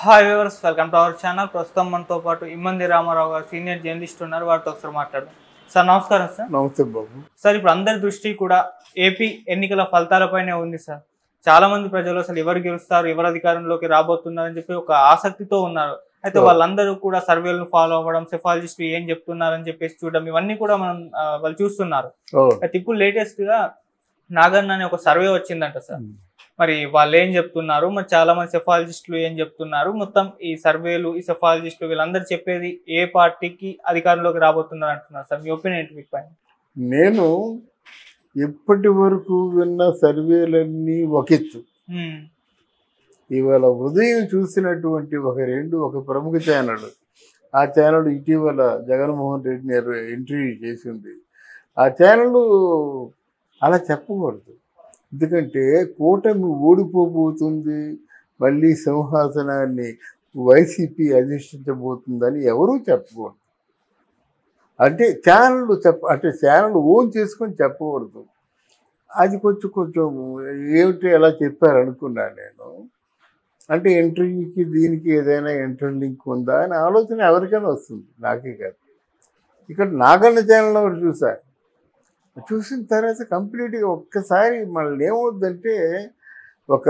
Hi viewers welcome to our channel ప్రస్తుతం మనతో పాటు ఇమ్మంది రామారావు గారు సీనియర్ జర్నలిస్ట్ ఉన్నారు వారితో ఒకసారి మాట్లాడదాం సార్ నమస్కారం సార్ నమస్తే బాబు సార్ ఇప్పుడు అందరి దృష్టి కూడా ఏపీ ఎన్నికల ఫలితాలపైనే ఉంది సార్ చాలా మంది ప్రజలు అసలు ఎవరు గెలుస్తారు ఎవరు అధికారంలోకి రాబోతున్నారని చెప్పి ఒక ఆసక్తితో ఉన్నారు అయితే Oh. వాళ్ళందరూ కూడా సర్వేలను ఫాలో అవ్వడం సెఫాలజిస్టులు ఏం చెప్తున్నారని చెప్పేసి చూడడం ఇవన్నీ కూడా మనం ఆ, వాళ్ళు చూస్తున్నారు ఓ, అయితే ఇప్పుడు లేటెస్ట్ గా నాగన్న అనే ఒక సర్వే వచ్చిందంట సార్ మరి వాళ్ళు ఏం చెప్తున్నారు మరి చాలా మంది సెఫాలజిస్టులు ఏం చెప్తున్నారు మొత్తం ఈ సర్వేలు ఈ సెఫాలజిస్టులు వీళ్ళందరూ చెప్పేది ఏ పార్టీకి అధికారంలోకి రాబోతున్నారు అంటున్నారు సార్ మీ ఒపీనియన్ ఏంటి వీటి పైన నేను ఇప్పటి వరకు విన్న సర్వేలన్నీ ఒకెత్తు ఉమ్, ఇవాళ ఉదయం చూసినటువంటి ఒక రెండు ఒక ప్రముఖ ఛానల్ ఆ ఛానల్ ఇటీవల జగన్మోహన్ రెడ్డిని ఎర్ర- ఇంటర్వ్యూ చేసింది ఆ ఛానల్ అలా చెప్పకూడదు ఎందుకంటే కూటమి ఓడిపోబోతుంది మళ్ళీ సింహాసనాన్ని వైసీపీ అధిష్ఠించబోతుందని ఎవరూ చెప్పకూడదు అంటే ఛానల్ చెప్ప అంటే ఛానల్ ఓన్ చేసుకొని చెప్పకూడదు అది కొంచెం కొంచెం ఏమిటి ఎలా చెప్పారు అనుకున్నాను నేను అంటే ఇంటర్వ్యూకి దీనికి ఏదైనా ఇంటర్ లింక్ ఉందా అని ఆలోచన ఎవరికైనా వస్తుంది నాకే కాదు ఇక్కడ నాగన్న ఛానల్ ఒకటి చూసా చూసిన తర్వాత కంప్లీట్గా ఒక్కసారి మనల్ని ఏమవుద్దంటే ఒక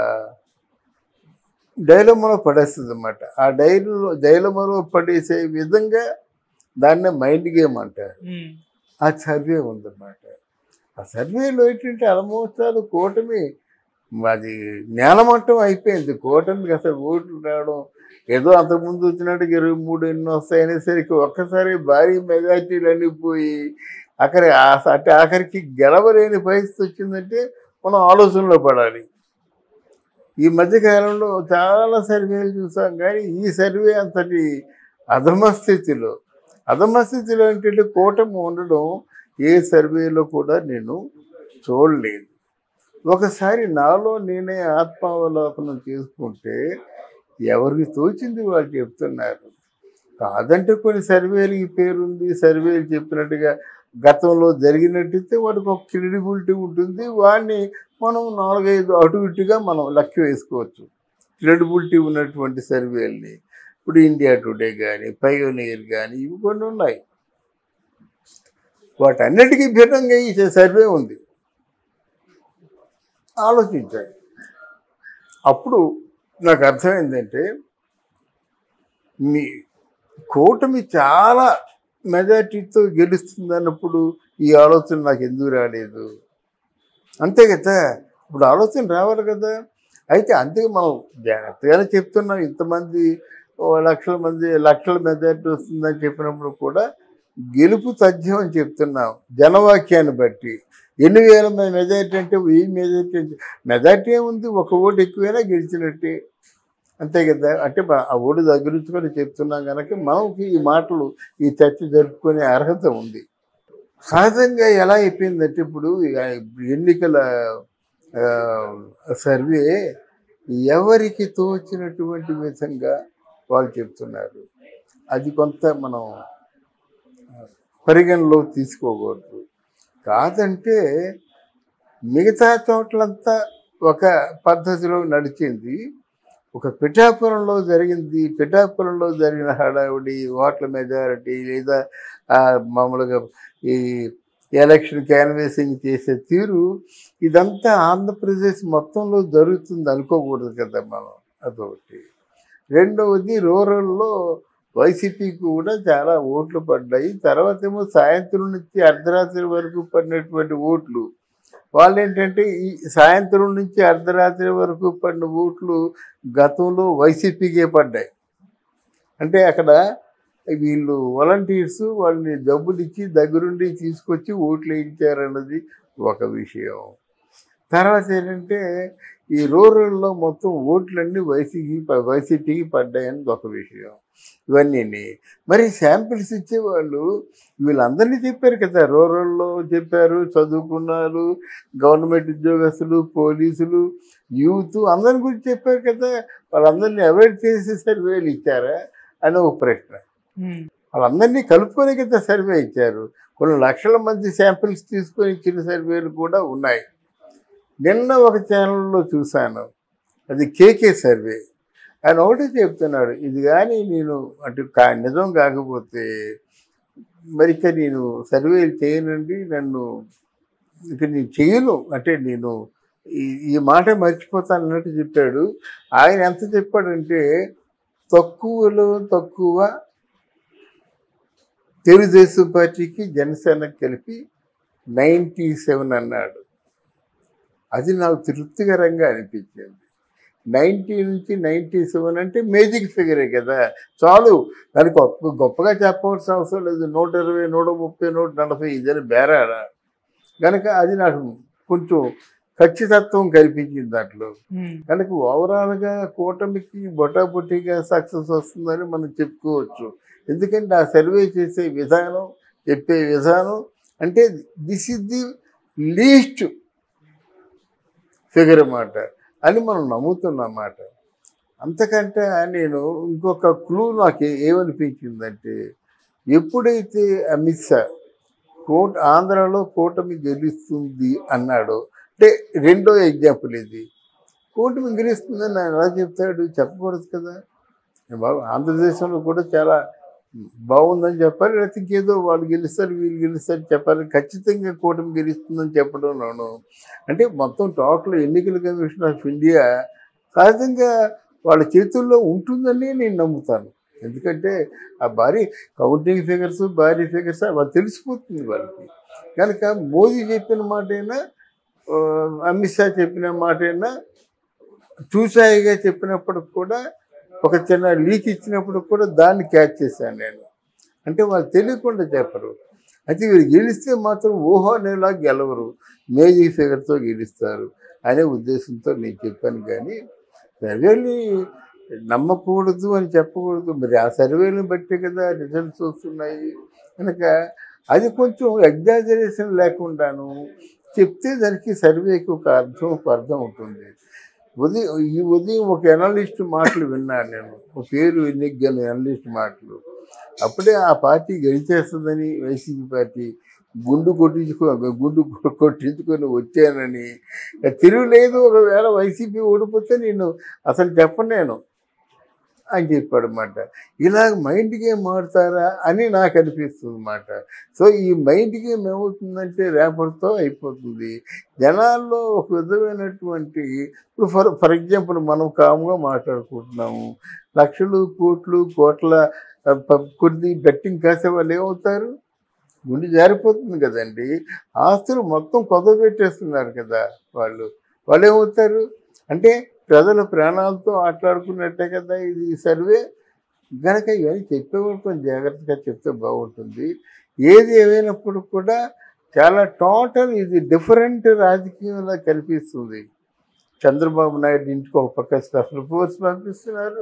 డైలమాలో పడేస్తుంది అన్నమాట ఆ డైలో డైలమాలో పడేసే విధంగా దాన్నే మైండ్ గేమ్ అంటారు ఉమ్, ఆ సర్వే ఉందన్నమాట ఆ సర్వేలో ఏంటంటే ఆల్మోస్ట్ ఆల్ కూటమి అది నేలమట్టం అయిపోయింది కూటమికి అసలు ఓట్లు రావడం ఏదో అంతకుముందు వచ్చినట్టు ఇరవై మూడు ఎన్ని వస్తాయనేసరికి ఒక్కసారి భారీ మెజార్టీలు అన్నీ పోయి అక్కడి ఆ- అంటే ఆఖరికి గెలవలేని పరిస్థితి వచ్చిందంటే మనం ఆలోచనలో పడాలి ఈ మధ్యకాలంలో చాలా సర్వేలు చూసాం కానీ ఈ సర్వే అంతటి అధమ స్థితిలో అధమ స్థితిలో ఏంటంటే కూటమి ఉండడం ఏ సర్వేలో కూడా నేను చూడలేదు ఒకసారి నాలో నేనే ఆత్మావలోకనం చేసుకుంటే ఎవరికి తోచింది వాళ్ళు చెప్తున్నారు కాదంటే కొన్ని సర్వేలకి పేరుంది సర్వేలు చెప్పినట్టుగా గతంలో జరిగినట్టయితే వాడికి ఒక క్రెడిబిలిటీ ఉంటుంది వాడిని మనం నాలుగైదు అటు ఇటుగా మనం లెక్క వేసుకోవచ్చు క్రెడిబిలిటీ ఉన్నటువంటి సర్వేల్ని ఇప్పుడు ఇండియా టుడే కానీ పయోనియర్ కానీ ఇవి కొన్ని ఉన్నాయి వాటన్నిటికీ భిన్నంగా ఈ సర్వే ఉంది ఆలోచించాలి అప్పుడు నాకు అర్థమైందంటే మీ కూటమి చాలా మెజార్టీతో గెలుస్తుంది అన్నప్పుడు ఈ ఆలోచన నాకు ఎందుకు రాలేదు అంతే కదా ఇప్పుడు ఆలోచన రావాలి కదా అయితే అంతే మనం జాగ్రత్తగానే చెప్తున్నాం ఇంతమంది ఓ లక్షల మంది లక్షల మెజార్టీ వస్తుందని చెప్పినప్పుడు కూడా గెలుపు తథ్యం అని చెప్తున్నాం జనవాక్యాన్ని బట్టి ఎన్ని వేల మంది మెజార్టీ అంటే వెయ్యి మెజార్టీ అంటే మెజార్టీ ఏముంది ఒక ఓటు ఎక్కువైనా గెలిచినట్టే అంతే కదా అంటే మా- ఆ ఓటు దగ్గరించుకొని చెప్తున్నాం కనుక మనకి ఈ మాటలు ఈ చర్చ జరుపుకునే అర్హత ఉంది సహజంగా ఎలా అయిపోయిందంటే ఇప్పుడు ఈ ఎన్నికల ఆ, సర్వే ఎవరికి తోచినటువంటి విధంగా వాళ్ళు చెప్తున్నారు అది కొంత మనం పరిగణలో తీసుకోకూడదు కాదంటే మిగతా చోట్లంతా ఒక పద్ధతిలో నడిచింది ఒక పిఠాపురంలో జరిగింది పిఠాపురంలో జరిగిన హడావుడి ఓట్ల మెజారిటీ లేదా ఆ, మామూలుగా ఈ ఎలక్షన్ క్యాన్వేసింగ్ చేసే తీరు ఇదంతా ఆంధ్రప్రదేశ్ మొత్తంలో జరుగుతుంది అనుకోకూడదు కదా మనం అదొకటి రెండవది రూరల్లో వైసీపీకి కూడా చాలా ఓట్లు పడ్డాయి తర్వాత ఏమో సాయంత్రం నుంచి అర్ధరాత్రి వరకు పడినటువంటి ఓట్లు వాళ్ళు ఏంటంటే ఈ సాయంత్రం నుంచి అర్ధరాత్రి వరకు పడిన ఓట్లు గతంలో వైసీపీకే పడ్డాయి అంటే అక్కడ వీళ్ళు వాలంటీర్స్ వాళ్ళని డబ్బులు ఇచ్చి దగ్గరుండి తీసుకొచ్చి ఓట్లు వేయించారన్నది ఒక విషయం తర్వాత ఏంటంటే ఈ రూరల్లో మొత్తం ఓట్లన్నీ వైసీపీ వైసీపీకి పడ్డాయని ఒక విషయం ఇవన్నీ మరి శాంపిల్స్ ఇచ్చేవాళ్ళు వీళ్ళందరినీ చెప్పారు కదా రూరల్లో చెప్పారు చదువుకున్నారు గవర్నమెంట్ ఉద్యోగస్తులు పోలీసులు యూత్ అందరి గురించి చెప్పారు కదా వాళ్ళందరినీ అవాయిడ్ చేసి సర్వేలు ఇచ్చారా అని ఒక ప్రశ్న ఉమ్, వాళ్ళందరినీ కలుపుకొని కదా సర్వే ఇచ్చారు కొన్ని లక్షల మంది శాంపిల్స్ తీసుకొని ఇచ్చిన సర్వేలు కూడా ఉన్నాయి నిన్న ఒక ఛానల్లో చూశాను అది కేకే సర్వే ఆయన ఒకటే చెప్తున్నాడు ఇది కానీ నేను అంటే కా- నిజం కాకపోతే మరి ఇక నేను సర్వేలు చేయనండి నన్ను ఇక నేను చేయను అంటే నేను ఈ ఈ మాట మర్చిపోతాను అన్నట్టు చెప్పాడు ఆయన ఎంత చెప్పాడంటే తక్కువలో తక్కువ తెలుగుదేశం పార్టీకి జనసేనకి కలిపి నైంటీ సెవెన్ అన్నాడు అది నాకు తృప్తికరంగా అనిపించింది నైంటీ నుంచి నైంటీ సెవెన్ అంటే మేజిక్ ఫిగరే కదా చాలు దానికి గొప్ప గొప్పగా చెప్పవలసిన అవసరం లేదు నూట ఇరవై నూట ముప్పై నూట నలభై ఇదని బేరాడా కనుక అది నాకు కొంచెం ఖచ్చితత్వం కల్పించింది దాంట్లో ఉమ్, కనుక ఓవరాల్గా కూటమికి బొటాబొటిగా సక్సెస్ వస్తుందని మనం చెప్పుకోవచ్చు ఎందుకంటే ఆ సర్వే చేసే విధానం చెప్పే విధానం అంటే this is the least figure అన్నమాట అని మనం నమ్ముతున్నమాట అంతకంటే నేను ఇంకొక క్లూ నాకు ఏ- ఏమనిపించిందంటే ఎప్పుడైతే అమిత్ షా కోట ఆంధ్రాలో కూటమి గెలుస్తుంది అన్నాడో అంటే రెండో ఎగ్జాంపుల్ ఇది కూటమి గెలుస్తుందని ఆయన ఎలా చెప్తాడు చెప్పకూడదు కదా బాబు ఆంధ్రదేశంలో కూడా చాలా బాగుందని చెప్పాలి లేకపోతే ఇంకేదో వాళ్ళు గెలుస్తారు వీళ్ళు గెలుస్తారు చెప్పాలి ఖచ్చితంగా కూటమి గెలుస్తుందని చెప్పడంలోను అంటే మొత్తం టోటల్ ఎన్నికల కమిషన్ ఆఫ్ ఇండియా సహజంగా వాళ్ళ చేతుల్లో ఉంటుందని నేను నమ్ముతాను ఎందుకంటే ఆ భారీ కౌంటింగ్ ఫిగర్స్ భారీ ఫిగర్స్ వాళ్ళు తెలిసిపోతుంది వాళ్ళకి కనుక మోదీ చెప్పిన మాటైనా ఆ, అమిత్ షా చెప్పిన మాటైనా చూసాయిగా చెప్పినప్పుడు కూడా ఒక చిన్న లీక్ ఇచ్చినప్పుడు కూడా దాన్ని క్యాచ్ చేశాను నేను అంటే వాళ్ళు తెలియకుండా చెప్పరు అయితే వీరు గెలిస్తే మాత్రం ఊహో అనేలా గెలవరు మేజీ ఫిగర్తో గెలుస్తారు అనే ఉద్దేశంతో నేను చెప్పాను కానీ సర్వేని నమ్మకూడదు అని చెప్పకూడదు మరి ఆ సర్వేని బట్టి కదా రిజల్ట్స్ వస్తున్నాయి కనుక అది కొంచెం ఎగ్జాజరేషన్ లేకుండాను చెప్తే దానికి సర్వేకి ఒక అర్థం ఒక అర్థం ఉంటుంది ఉదయం ఈ ఉదయం ఒక అనలిస్ట్ మాటలు విన్నాను నేను ఒక పేరు ఎన్నికగల అనలిస్ట్ మాటలు అప్పుడే ఆ పార్టీ గెలిచేస్తుందని వైసీపీ పార్టీ గుండు కొట్టించుకో గుండు కొట్టించుకొని వచ్చానని తిరుగులేదు ఒకవేళ వైసీపీ ఓడిపోతే నేను అసలు చెప్పను నేను అని చెప్పాడు అనమాట ఇలా మైండ్ గేమ్ ఆడతారా అని నాకు అనిపిస్తుంది అనమాట సో ఈ మైండ్ గేమ్ ఏమవుతుందంటే రేపటితో అయిపోతుంది జనాల్లో ఒక విధమైనటువంటి ఇప్పుడు ఫర్ ఫర్ ఎగ్జాంపుల్ మనం కామ్గా మాట్లాడుకుంటున్నాము లక్షలు కోట్లు కోట్ల ఆ, ప- కొన్ని బెట్టింగ్ కాసే వాళ్ళు ఏమవుతారు గుండె జారిపోతుంది కదండి ఆస్తులు మొత్తం కొత్త పెట్టేస్తున్నారు కదా వాళ్ళు వాళ్ళు ఏమవుతారు అంటే ప్రజల ప్రాణాలతో ఆటలాడుకున్నట్టే కదా ఇది ఈ సర్వే గనక ఇవన్నీ చెప్పేవాళ్ళు కొంచెం జాగ్రత్తగా చెప్తే బాగుంటుంది ఏది ఏమైనప్పుడు కూడా చాలా టోటల్ ఇది డిఫరెంట్ రాజకీయంలో కనిపిస్తుంది చంద్రబాబు నాయుడు ఇంటికి ఒక పక్క స్పెషల్ ఫోర్స్ పంపిస్తున్నారు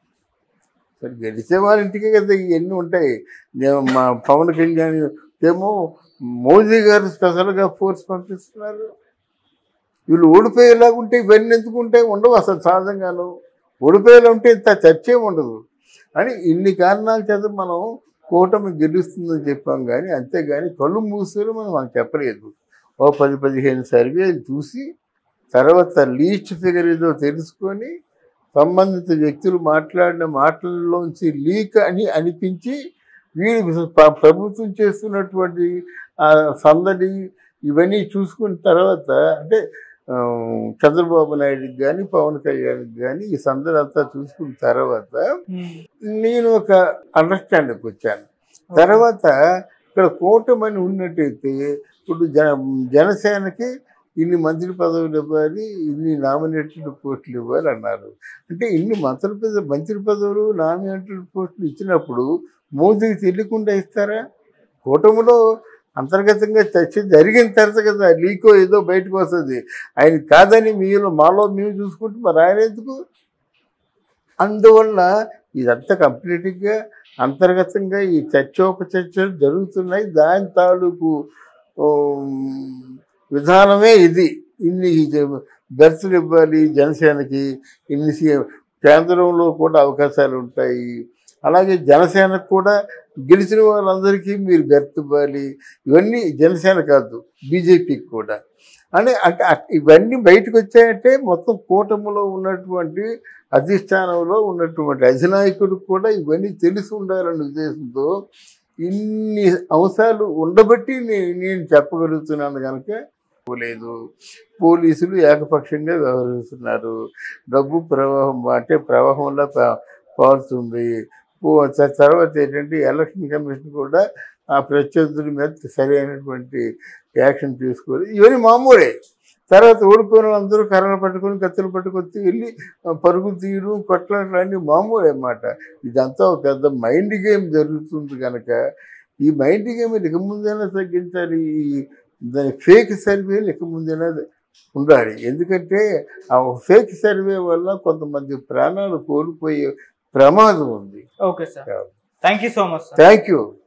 సరే గెలిచే వాళ్ళ ఇంటికే కదా ఇవన్నీ ఉంటాయి నేను మా పవన్ కళ్యాణ్ ఏమో మోదీ గారు స్పెషల్గా ఫోర్స్ పంపిస్తున్నారు వీళ్ళు ఓడిపోయేలాగా ఉంటే ఇవన్నీ ఎందుకు ఉంటాయి ఉండవు అసలు సహజంగాను ఓడిపోయేలా ఉంటే ఇంత చర్చే ఉండదు అని ఇన్ని కారణాల చేత మనం కూటమి గెలుస్తుందని చెప్పాం కానీ అంతేగాని కళ్ళు మూసుకొని మనం మనకు చెప్పలేదు ఓ పది పదిహేను సర్వేలు చూసి తర్వాత లీస్ట్ ఫిగర్ ఏదో తెలుసుకొని సంబంధిత వ్యక్తులు మాట్లాడిన మాటల్లోంచి లీక్ అని అనిపించి వీరు ప- ప్రభుత్వం చేస్తున్నటువంటి ఆ సందడి ఇవన్నీ చూసుకున్న తర్వాత అంటే ఆ, చంద్రబాబు నాయుడుకి కానీ పవన్ కళ్యాణ్కి కానీ ఈ సందడి అంతా చూసుకున్న తర్వాత ఉమ్, నేను ఒక అండర్స్టాండింగ్కి వచ్చాను తర్వాత ఇక్కడ కూటమని ఉన్నట్టయితే ఇప్పుడు జన జనసేనకి ఇన్ని మంత్రి పదవులు ఇవ్వాలి ఇన్ని నామినేటెడ్ పోస్టులు ఇవ్వాలి అన్నారు అంటే ఇన్ని మంత్రి పదవి మంత్రి పదవులు నామినేటెడ్ పోస్టులు ఇచ్చినప్పుడు మోదీకి తెలియకుండా ఇస్తారా కూటమిలో అంతర్గతంగా చర్చ జరిగిన తర్వాత కదా లీకో ఏదో బయటకు వస్తుంది ఆయన కాదని మీలో మాలో మేము చూసుకుంటే మరి ఆయన ఎందుకు అందువల్ల ఇదంతా కంప్లీట్గా అంతర్గతంగా ఈ చర్చోపచర్చలు జరుగుతున్నాయి దాని తాలూకు ఉమ్, విధానమే ఇది ఇన్ని బెర్తులు ఇవ్వాలి జనసేనకి ఇన్ని సీ- కేంద్రంలో కూడా అవకాశాలు ఉంటాయి అలాగే జనసేనకు కూడా గెలిచిన వాళ్ళందరికీ మీరు బెర్త్ ఇవ్వాలి ఇవన్నీ జనసేన కాదు బీజేపీకి కూడా అని అంటే అట్- ఇవన్నీ బయటకు వచ్చాయంటే మొత్తం కూటమిలో ఉన్నటువంటి అధిష్టానంలో ఉన్నటువంటి అధినాయకుడికి కూడా ఇవన్నీ తెలిసి ఉండాలనే ఉద్దేశంతో ఇన్ని అంశాలు ఉండబట్టి నే- నేను చెప్పగలుగుతున్నాను కనుక లేదు పోలీసులు ఏకపక్షంగా వ్యవహరిస్తున్నారు డబ్బు ప్రవాహం అంటే ప్రవాహంలో పా- పారుతుంది పో- త- తర్వాత ఏంటంటే ఎలక్షన్ కమిషన్ కూడా ఆ ప్రత్యర్థుల మీద సరైనటువంటి యాక్షన్ తీసుకోవాలి ఇవన్నీ మామూలే తర్వాత ఓడిపోయిన వాళ్ళందరూ కర్రలు పట్టుకొని కత్తులు పట్టుకొచ్చి వెళ్ళి ఆ, పరుగు తీయడం కొట్లాడడం అన్నీ మామూలే అన్నమాట ఇదంతా ఒక పెద్ద మైండ్ గేమ్ జరుగుతుంది కనుక ఈ మైండ్ గేమ్ ఇక ముందైనా తగ్గించాలి ఈ దాని ఫేక్ సర్వేలు ఇక ముందైనా ఉండాలి ఎందుకంటే ఆ ఫేక్ సర్వే వల్ల కొంతమంది ప్రాణాలు కోల్పోయే ప్రమాదం ఉంది okay sir thank you so much sir thank you